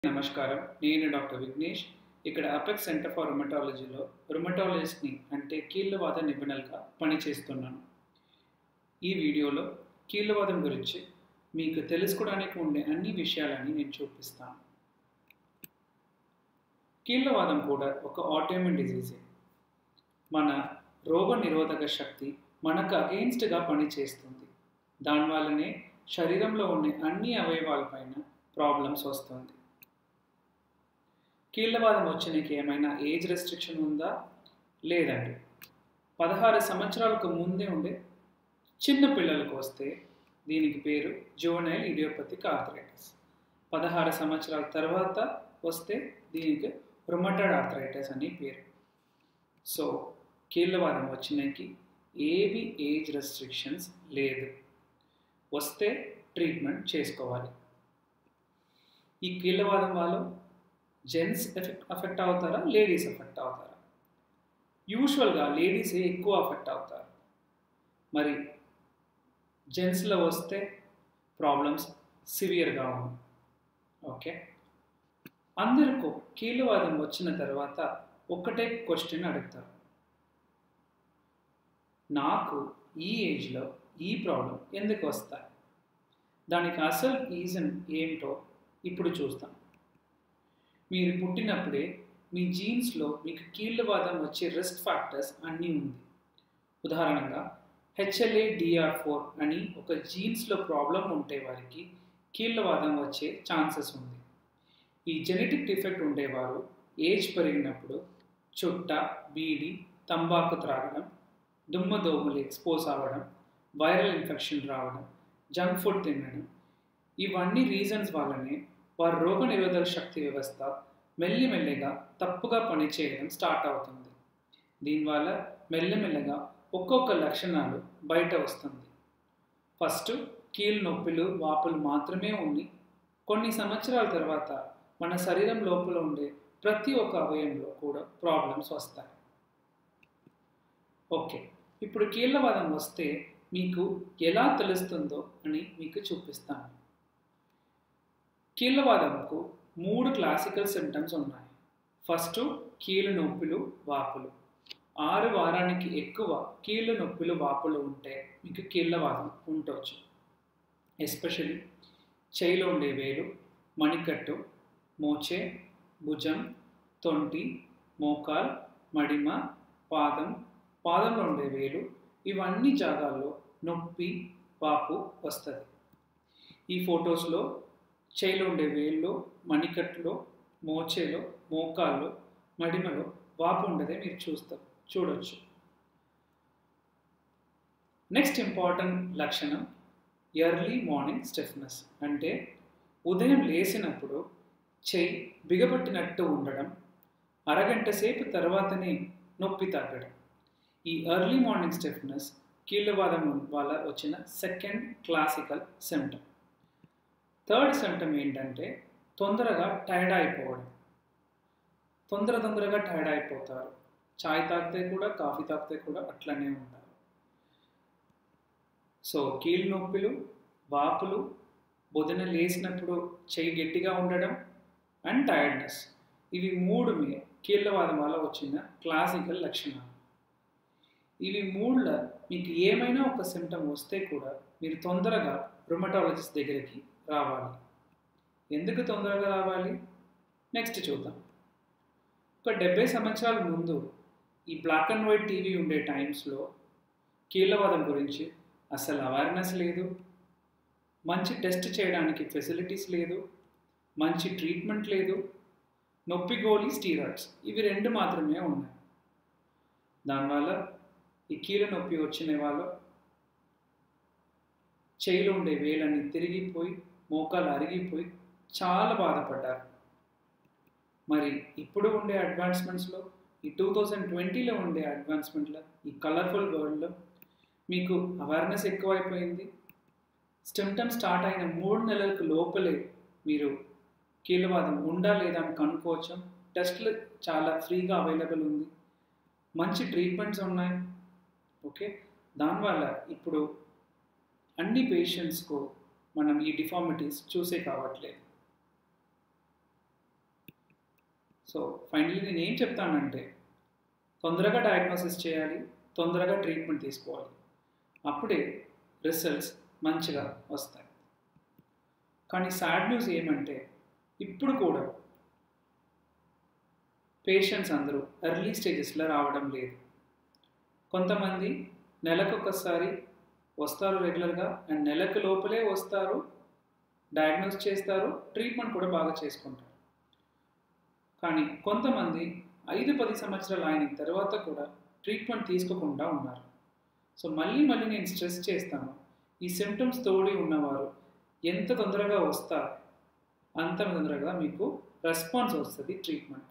నమస్కారం నేను డాక్టర్ విఘ్నేష్ ఇక్కడ అపెక్స్ సెంటర్ ఫర్ రుమటాలజీలో రుమటాలజిస్ట్ని అంటే కీళ్ళవాద నిపుణులుగా పనిచేస్తున్నాను ఈ వీడియోలో కీళ్ళవాదం గురించి మీకు తెలుసుకోవడానికి ఉండే అన్ని విషయాలని నేను చూపిస్తాను కీళ్ళవాదం కూడా ఒక ఆటోమిన్ డిజీజే మన రోగ నిరోధక శక్తి మనకు అగెయిన్స్ట్గా పనిచేస్తుంది దానివల్లనే శరీరంలో ఉండే అన్ని అవయవాలపైన ప్రాబ్లమ్స్ వస్తుంది కీళ్ళవాదం వచ్చడానికి ఏమైనా ఏజ్ రెస్ట్రిక్షన్ ఉందా లేదండి పదహారు సంవత్సరాలకు ముందే ఉండే చిన్న పిల్లలకు వస్తే దీనికి పేరు జోనైల్ ఇడియోపతిక్ ఆర్థరైటిస్ పదహారు సంవత్సరాల తర్వాత వస్తే దీనికి రుమటైడ్ ఆర్థరైటిస్ అని పేరు సో కీళ్ళవాదం వచ్చినాకి ఏవి ఏజ్ రెస్ట్రిక్షన్స్ లేదు వస్తే ట్రీట్మెంట్ చేసుకోవాలి ఈ కీళ్ళవాదం వాళ్ళు జెంట్స్ ఎఫెక్ట్ అఫెక్ట్ అవుతారా లేడీస్ ఎఫెక్ట్ అవుతారా యూజువల్గా లేడీసే ఎక్కువ అఫెక్ట్ అవుతారు మరి జెంట్స్లో వస్తే ప్రాబ్లమ్స్ సివియర్గా ఉంది ఓకే అందరికీ కీళ్ళవాదం వచ్చిన తర్వాత ఒక్కటే క్వశ్చన్ అడుగుతారు నాకు ఈ ఏజ్లో ఈ ప్రాబ్లం ఎందుకు వస్తాయి దానికి అసలు రీజన్ ఏమిటో ఇప్పుడు చూస్తాం మీరు పుట్టినప్పుడే మీ జీన్స్లో మీకు కీళ్ళవాదం వచ్చే రిస్క్ ఫ్యాక్టర్స్ అన్నీ ఉంది ఉదాహరణగా హెచ్ఎల్ఏ డిఆర్ ఫోర్ అని ఒక జీన్స్లో ప్రాబ్లం ఉంటే వారికి కీళ్ళవాదం వచ్చే ఛాన్సెస్ ఉంది ఈ జెనెటిక్ డిఫెక్ట్ ఉండేవారు ఏజ్ పెరిగినప్పుడు చుట్ట బీడి తంబాకు త్రాగడం దుమ్మదోములు ఎక్స్పోజ్ అవ్వడం వైరల్ ఇన్ఫెక్షన్ రావడం జంక్ ఫుడ్ తినడం ఇవన్నీ రీజన్స్ వల్లనే వారి రోగ నిరోధక శక్తి వ్యవస్థ మెల్లిమెల్లిగా తప్పుగా పనిచేయడం స్టార్ట్ అవుతుంది దీనివల్ల మెల్లమెల్లగా ఒక్కొక్క లక్షణాలు బయట వస్తుంది ఫస్ట్ కీళ్ళు నొప్పులు వాపులు మాత్రమే ఉండి కొన్ని సంవత్సరాల తర్వాత మన శరీరం లోపల ఉండే ప్రతి ఒక్క అవయంలో కూడా ప్రాబ్లమ్స్ వస్తాయి ఓకే ఇప్పుడు కీళ్ళవాదం వస్తే మీకు ఎలా తెలుస్తుందో అని మీకు చూపిస్తాను కీళ్ళవాదంకు మూడు క్లాసికల్ సిమ్టమ్స్ ఉన్నాయి ఫస్ట్ కీళ్ళు నొప్పులు వాపులు ఆరు వారానికి ఎక్కువ కీళ్ళు నొప్పులు వాపులు ఉంటే మీకు కీళ్ళవాదం ఉండొచ్చు ఎస్పెషలీ చేయిలో ఉండే వేలు మణికట్టు మోచే భుజం తొంటి మోకాల్ మడిమ పాదం పాదంలో ఉండే వేలు ఇవన్నీ జాగాల్లో నొప్పి వాపు వస్తుంది ఈ ఫొటోస్లో చేయిలో ఉండే వేల్లో మణికట్టులో మోచేలో మోకాల్లో మడిమలో వాపు ఉండదే మీరు చూస్తారు చూడొచ్చు నెక్స్ట్ ఇంపార్టెంట్ లక్షణం ఎర్లీ మార్నింగ్ స్టిఫ్నెస్ అంటే ఉదయం లేచినప్పుడు చెయ్యి బిగబట్టినట్టు ఉండడం అరగంట సేపు తర్వాతనే నొప్పి తగ్గడం ఈ ఎర్లీ మార్నింగ్ స్టిఫ్నెస్ కీళ్ళవాదం వల్ల వచ్చిన second classical symptom third symptom ఏంటంటే తొందరగా టైర్డ్ అయిపోవడం తొందర తొందరగా టైర్డ్ అయిపోతారు చాయ్ తాగితే కూడా కాఫీ తాగితే కూడా అట్లనే ఉంటారు సో కీళ్ళు నొప్పులు వాపులు బొదిన లేచినప్పుడు చెయ్యి గట్టిగా ఉండడం అండ్ టైర్డ్నెస్ ఇవి మూడు కీళ్ళవాదం వల్ల వచ్చిన క్లాసికల్ లక్షణాలు ఇవి మూడుల మీకు ఏమైనా ఒక సిమ్టమ్ వస్తే కూడా మీరు తొందరగా రుమటాలజిస్ట్ దగ్గరికి రావాలి ఎందుకు తొందరగా రావాలి నెక్స్ట్ చూద్దాం ఒక డెబ్బై సంవత్సరాల ముందు ఈ బ్లాక్ అండ్ వైట్ టీవీ ఉండే టైమ్స్లో కీళ్ళవాదం గురించి అసలు అవేర్నెస్ లేదు మంచి టెస్ట్ చేయడానికి ఫెసిలిటీస్ లేదు మంచి ట్రీట్మెంట్ లేదు నొప్పి గోళీ స్టీరాయిడ్స్ ఇవి రెండు మాత్రమే ఉన్నాయి దానివల్ల ఈ కీళ్ళ నొప్పి వచ్చిన వాళ్ళు చేయిలో ఉండే వేలన్నీ తిరిగిపోయి మోకాలు అరిగిపోయి చాలా బాధపడ్డారు మరి ఇప్పుడు ఉండే అడ్వాన్స్మెంట్స్లో ఈ టూ థౌజండ్ ట్వంటీలో ఉండే అడ్వాన్స్మెంట్లో ఈ కలర్ఫుల్ వరల్డ్లో మీకు అవేర్నెస్ ఎక్కువైపోయింది స్టిమ్టమ్ స్టార్ట్ అయిన మూడు నెలలకు లోపలే మీరు కీళ్ళవాదం ఉందా లేదా అని కనుక్కోవచ్చు టెస్ట్లు చాలా ఫ్రీగా అవైలబుల్ ఉంది మంచి ట్రీట్మెంట్స్ ఉన్నాయి ఓకే దానివల్ల ఇప్పుడు అన్ని పేషెంట్స్కు మనం ఈ డిఫార్మిటీస్ చూసే కావట్లేదు సో ఫైనలీ నేను ఏం చెప్తానంటే తొందరగా డయాగ్నోసిస్ చేయాలి తొందరగా ట్రీట్మెంట్ తీసుకోవాలి అప్పుడే రిజల్ట్స్ మంచిగా వస్తాయి కానీ సాడ్ న్యూస్ ఏమంటే ఇప్పుడు కూడా పేషెంట్స్ అందరూ ఎర్లీ స్టేజెస్లో రావడం లేదు కొంతమంది నెలకొకసారి వస్తారు రెగ్యులర్గా అండ్ నెలకు లోపలే వస్తారు డయాగ్నోస్ చేస్తారు ట్రీట్మెంట్ కూడా బాగా చేసుకుంటారు కానీ కొంతమంది ఐదు పది సంవత్సరాలు అయిన తర్వాత కూడా ట్రీట్మెంట్ తీసుకోకుండా ఉన్నారు సో మళ్ళీ మళ్ళీ నేను స్ట్రెస్ చేస్తాను ఈ సిమ్టమ్స్ తోడి ఉన్నవారు ఎంత తొందరగా వస్తారు అంత తొందరగా మీకు రెస్పాన్స్ వస్తుంది ట్రీట్మెంట్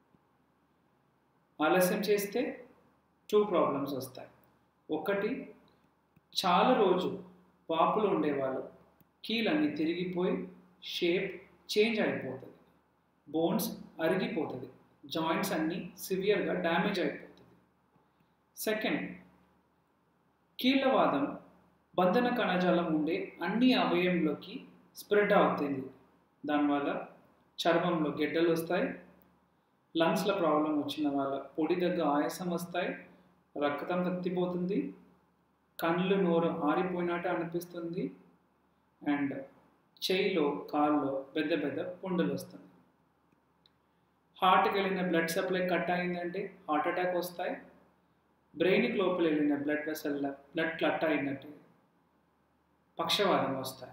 ఆలస్యం చేస్తే టూ ప్రాబ్లమ్స్ వస్తాయి ఒకటి చాలా రోజు వాపులు ఉండేవాళ్ళు కీలన్నీ తిరిగిపోయి షేప్ చేంజ్ అయిపోతుంది బోన్స్ అరిగిపోతుంది జాయింట్స్ అన్నీ సివియర్గా డ్యామేజ్ అయిపోతుంది సెకండ్ కీళ్ళవాదం బంధన కణజాలం ఉండే అన్ని అవయంలోకి స్ప్రెడ్ అవుతుంది దానివల్ల చర్మంలో గెడ్డలు వస్తాయి లంగ్స్లో ప్రాబ్లం వచ్చిన వాళ్ళ పొడి దగ్గర ఆయాసం వస్తాయి రక్తం తత్తిపోతుంది కళ్ళు నోరు ఆరిపోయినట్టు అనిపిస్తుంది అండ్ చేయిలో కాల్లో పెద్ద పెద్ద పుండలు వస్తుంది హార్ట్కి వెళ్ళిన బ్లడ్ సప్లై కట్ అయిందంటే హార్ట్ అటాక్ వస్తాయి బ్రెయిన్కి లోపల వెళ్ళిన బ్లడ్ వెసల్ బ్లడ్ క్లట్ అయినట్టు పక్షవాదం వస్తాయి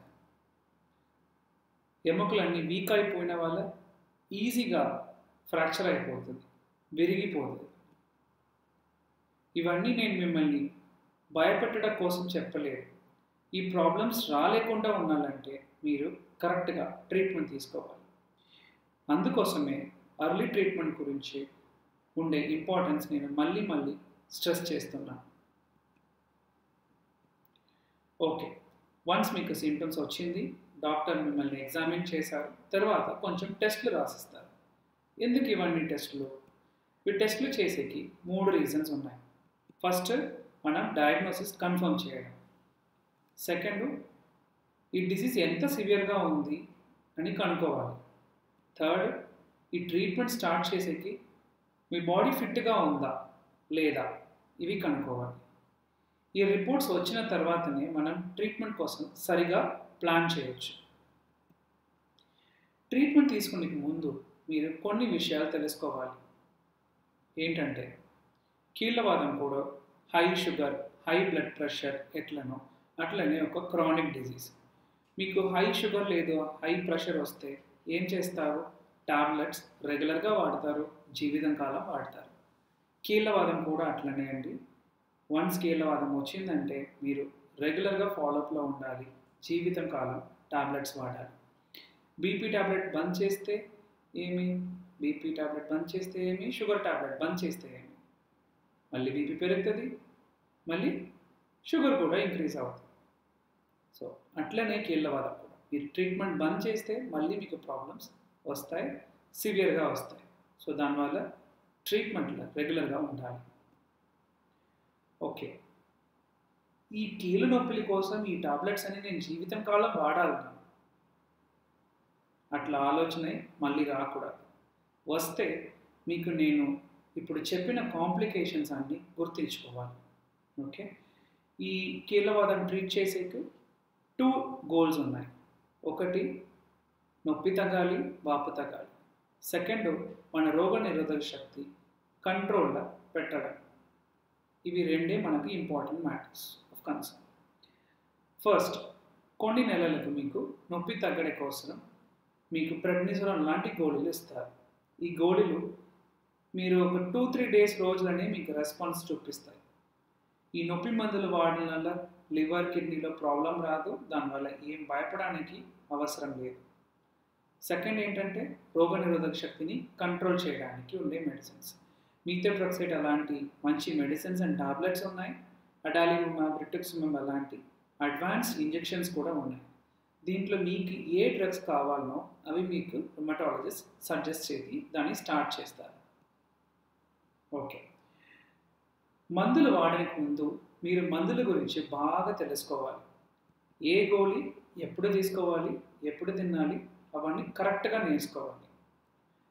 ఎముకలన్నీ వీక్ అయిపోయిన వల్ల ఈజీగా ఫ్రాక్చర్ అయిపోతుంది విరిగిపోతుంది ఇవన్నీ నేను మిమ్మల్ని భయపెట్టడం కోసం చెప్పలేదు ఈ ప్రాబ్లమ్స్ రాలేకుండా ఉండాలంటే మీరు కరెక్ట్గా ట్రీట్మెంట్ తీసుకోవాలి అందుకోసమే అర్లీ ట్రీట్మెంట్ గురించి ఉండే ఇంపార్టెన్స్ నేను మళ్ళీ మళ్ళీ స్ట్రెస్ చేస్తున్నాను ఓకే వన్స్ మీకు సిమ్టమ్స్ వచ్చింది డాక్టర్ మిమ్మల్ని ఎగ్జామిన్ చేశారు తర్వాత కొంచెం టెస్ట్లు రాసిస్తారు ఎందుకు ఇవన్నీ టెస్టులు ఈ టెస్టులు చేసేకి మూడు రీజన్స్ ఉన్నాయి ఫస్ట్ మనం డయాగ్నోసిస్ కన్ఫర్మ్ చేయడం సెకండ్ ఈ డిసీజ్ ఎంత సివియర్గా ఉంది అని కనుక్కోవాలి థర్డ్ ఈ ట్రీట్మెంట్ స్టార్ట్ చేసేకి మీ బాడీ ఫిట్గా ఉందా లేదా ఇవి కనుక్కోవాలి ఈ రిపోర్ట్స్ వచ్చిన తర్వాతనే మనం ట్రీట్మెంట్ కోసం సరిగా ప్లాన్ చేయొచ్చు ట్రీట్మెంట్ తీసుకునే ముందు మీరు కొన్ని విషయాలు తెలుసుకోవాలి ఏంటంటే కీళ్ళవాదం కూడా high sugar high blood pressure ఎట్లనో అట్లనే ఒక క్రానిక్ డిజీజ్ మీకు హై షుగర్ లేదు హై ప్రెషర్ వస్తే ఏం చేస్తారు టాబ్లెట్స్ రెగ్యులర్గా వాడతారు జీవితం కాలం వాడతారు కీళ్ళవాదం కూడా అట్లనే అండి వన్స్ కీళ్ళవాదం వచ్చిందంటే మీరు రెగ్యులర్గా ఫాలోఅప్లో ఉండాలి జీవితం కాలం టాబ్లెట్స్ వాడాలి బీపీ టాబ్లెట్ బంద్ చేస్తే ఏమి బీపీ టాబ్లెట్ బంద్ చేస్తే ఏమి షుగర్ టాబ్లెట్ బంద్ చేస్తే ఏమి మళ్ళీ బీపీ పెరుగుతుంది మళ్ళీ షుగర్ కూడా ఇంక్రీజ్ అవుతుంది సో అట్లనే కీళ్ళవాదం కూడా మీరు ట్రీట్మెంట్ బంద్ చేస్తే మళ్ళీ మీకు ప్రాబ్లమ్స్ వస్తాయి సివియర్గా వస్తాయి సో దానివల్ల ట్రీట్మెంట్లో రెగ్యులర్గా ఉండాలి ఓకే ఈ కీలు నొప్పుల కోసం ఈ టాబ్లెట్స్ అని నేను జీవితం కాలం వాడాలన్నా అట్లా ఆలోచన మళ్ళీ రాకూడదు వస్తే మీకు నేను ఇప్పుడు చెప్పిన కాంప్లికేషన్స్ అన్నీ గుర్తుంచుకోవాలి ఓకే ఈ కీళ్ళవాదం ట్రీట్ చేసేకి టూ గోల్స్ ఉన్నాయి ఒకటి నొప్పి తగ్గాలి వాపు తగ్గాలి సెకండ్ మన రోగ నిరోధక శక్తి కంట్రోల్లో పెట్టడం ఇవి రెండే మనకి important matters of concern first కొన్ని నెలలకు మీకు నొప్పి తగ్గడం కోసం మీకు ప్రెడ్నిజోలాన్ లాంటి గోళీలు ఇస్తారు ఈ గోళీలు మీరు ఒక టూ త్రీ డేస్ రోజులనే మీకు రెస్పాన్స్ చూపిస్తాయి ఈ నొప్పి మందులు వాడడం వల్ల లివర్ కిడ్నీలో ప్రాబ్లం రాదు దానివల్ల ఏం భయపడడానికి అవసరం లేదు సెకండ్ ఏంటంటే రోగనిరోధక శక్తిని కంట్రోల్ చేయడానికి ఉండే మెడిసిన్స్ మీథోట్రక్సైడ్ అలాంటి మంచి మెడిసిన్స్ అండ్ టాబ్లెట్స్ ఉన్నాయి అడాలిమిమాబ్ రిటుక్సిమబ్ అలాంటి అడ్వాన్స్ ఇంజెక్షన్స్ కూడా ఉన్నాయి దీంట్లో మీకు ఏ డ్రగ్స్ కావాలనో అవి మీకు రుమటాలజిస్ట్ సజెస్ట్ చేసి దాన్ని స్టార్ట్ చేస్తారు ఓకే మందులు వాడడానికి ముందు మీరు మందుల గురించి బాగా తెలుసుకోవాలి ఏ గోళీ ఎప్పుడు తీసుకోవాలి ఎప్పుడు తినాలి అవన్నీ కరెక్ట్గా నేర్చుకోవాలి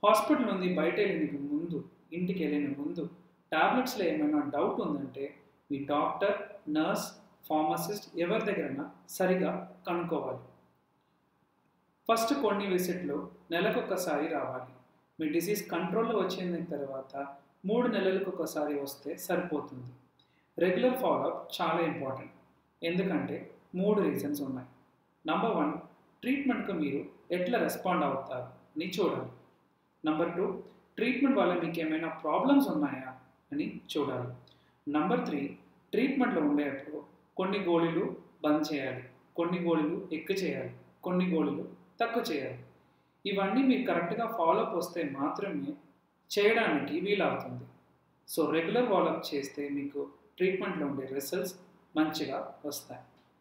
హాస్పిటల్ నుండి బయట వెళ్ళిన ముందు ఇంటికి వెళ్ళిన ముందు టాబ్లెట్స్లో ఏమైనా డౌట్ ఉందంటే మీ డాక్టర్ నర్స్ ఫార్మసిస్ట్ ఎవరి దగ్గరైనా సరిగా కనుక్కోవాలి ఫస్ట్ కొన్ని విజిట్లు నెలకొకసారి రావాలి మీ డిసీజ్ కంట్రోల్లో వచ్చిన తర్వాత మూడు నెలలకు ఒకసారి వస్తే సరిపోతుంది రెగ్యులర్ ఫాలోఅప్ చాలా ఇంపార్టెంట్ ఎందుకంటే మూడు రీజన్స్ ఉన్నాయి నంబర్ వన్ ట్రీట్మెంట్కు మీరు ఎట్లా రెస్పాండ్ అవుతారు అని చూడాలి నంబర్ టూ ట్రీట్మెంట్ వల్ల మీకు ఏమైనా ప్రాబ్లమ్స్ ఉన్నాయా అని చూడాలి నంబర్ త్రీ ట్రీట్మెంట్లో ఉండేటప్పుడు కొన్ని గోళీలు బంద్ చేయాలి కొన్ని గోళీలు ఎక్కువ చేయాలి కొన్ని గోళీలు తక్కువ చేయాలి ఇవన్నీ మీరు కరెక్ట్గా ఫాలోఅప్ వస్తే మాత్రమే చేయడానికి వీలవుతుంది సో రెగ్యులర్ ఫాలోఅప్ చేస్తే మీకు ట్రీట్మెంట్లో ఉండే రిజల్ట్స్ మంచిగా వస్తాయి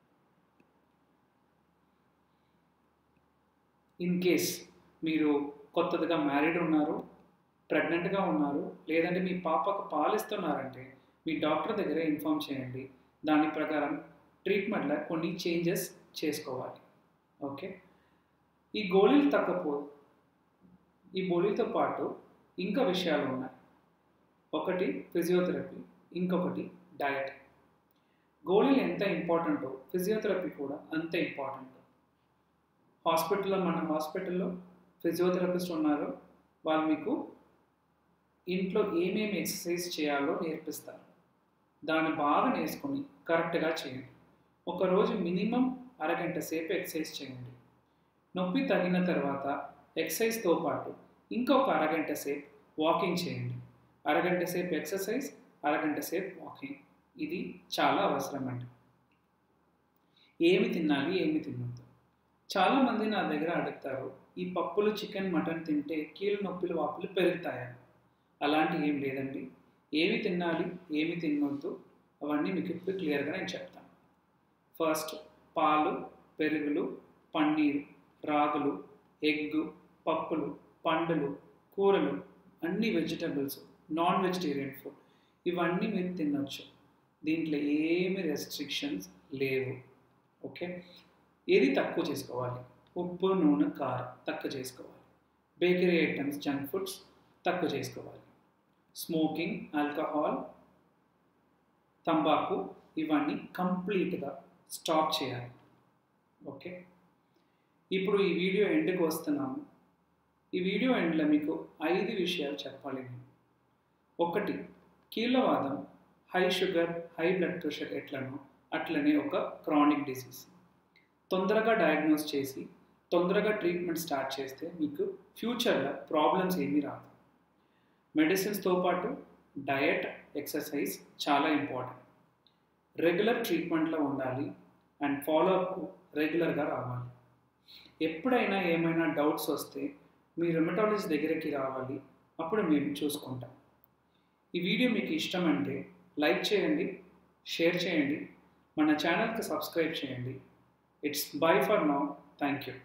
ఇన్ కేస్ మీరు కొత్తదిగా మ్యారీడ్ ఉన్నారు ప్రెగ్నెంట్గా ఉన్నారు లేదంటే మీ పాపకు పాలిస్తున్నారంటే మీ డాక్టర్ దగ్గర ఇన్ఫామ్ చేయండి దాని ప్రకారం ట్రీట్మెంట్లో కొన్ని చేంజెస్ చేసుకోవాలి ఓకే ఈ గోళీలు తక్కపో ఈ గోళీలతో పాటు ఇంకా విషయాలు ఉన్నాయి ఒకటి ఫిజియోథెరపీ ఇంకొకటి డయట్ గోళీలు ఎంత ఇంపార్టెంటో ఫిజియోథెరపీ కూడా అంతే ఇంపార్టెంట్ హాస్పిటల్లో మన హాస్పిటల్లో ఫిజియోథెరపిస్ట్ ఉన్నారు వాళ్ళు మీకు ఇంట్లో ఏమేమి ఎక్సర్సైజ్ చేయాలో నేర్పిస్తారు దాన్ని బాగా నేర్చుకొని కరెక్ట్గా చేయండి ఒకరోజు మినిమం అరగంట సేపు ఎక్సర్సైజ్ చేయండి నొప్పి తగిన తర్వాత ఎక్సర్సైజ్తో పాటు ఇంకొక అరగంట సేపు వాకింగ్ చేయండి అరగంట సేపు ఎక్సర్సైజ్ అరగంట సేపు వాకింగ్ ఇది చాలా అవసరం అండి ఏమి తినాలి ఏమి తినొద్దు చాలామంది నా దగ్గర అడుగుతారు ఈ పప్పులు చికెన్ మటన్ తింటే కీళ్ళు నొప్పులు వాపులు పెరుగుతాయా అలాంటి ఏం లేదండి ఏమి తినాలి ఏమి తినొద్దు అవన్నీ మీకు ఇప్పుడు క్లియర్గా నేను చెప్తాను ఫస్ట్ పాలు పెరుగులు పన్నీరు రాగులు ఎగ్ పప్పులు పండులు కూరలు అన్ని వెజిటబుల్స్ నాన్ వెజిటేరియన్ ఫుడ్ ఇవన్నీ మీరు తినొచ్చు దీంట్లో ఏమి రెస్ట్రిక్షన్స్ లేవు ఓకే ఏది తక్కువ చేసుకోవాలి ఉప్పు నూనె కారం తక్కువ చేసుకోవాలి బేకరీ ఐటమ్స్ జంక్ ఫుడ్స్ తక్కువ చేసుకోవాలి స్మోకింగ్ ఆల్కహాల్ తంబాకు ఇవన్నీ కంప్లీట్గా స్టాప్ చేయాలి ఓకే ఇప్పుడు ఈ వీడియో ఎండ్కి వస్తున్నాము ఈ వీడియో ఎండ్లో మీకు ఐదు విషయాలు చెప్పాలి నేను ఒకటి కీళ్ళవాదం high sugar high blood pressure ఎట్లనో అట్లనే ఒక క్రానిక్ డిసీజ్ తొందరగా డయాగ్నోస్ చేసి తొందరగా ట్రీట్మెంట్ స్టార్ట్ చేస్తే మీకు ఫ్యూచర్లో ప్రాబ్లమ్స్ ఏమీ రాదు మెడిసిన్స్తో పాటు డయట్ ఎక్సర్సైజ్ చాలా ఇంపార్టెంట్ రెగ్యులర్ ట్రీట్మెంట్లో ఉండాలి అండ్ ఫాలోఅప్ రెగ్యులర్గా రావాలి ఎప్పుడైనా ఏమైనా డౌట్స్ వస్తే మీ రెమటాలజిస్ట్ దగ్గరికి రావాలి అప్పుడు మేము చూసుకుంటాం ఈ వీడియో మీకు ఇష్టం అంటే లైక్ చేయండి షేర్ చేయండి మన ఛానల్కి సబ్స్క్రైబ్ చేయండి it's bye for now thank you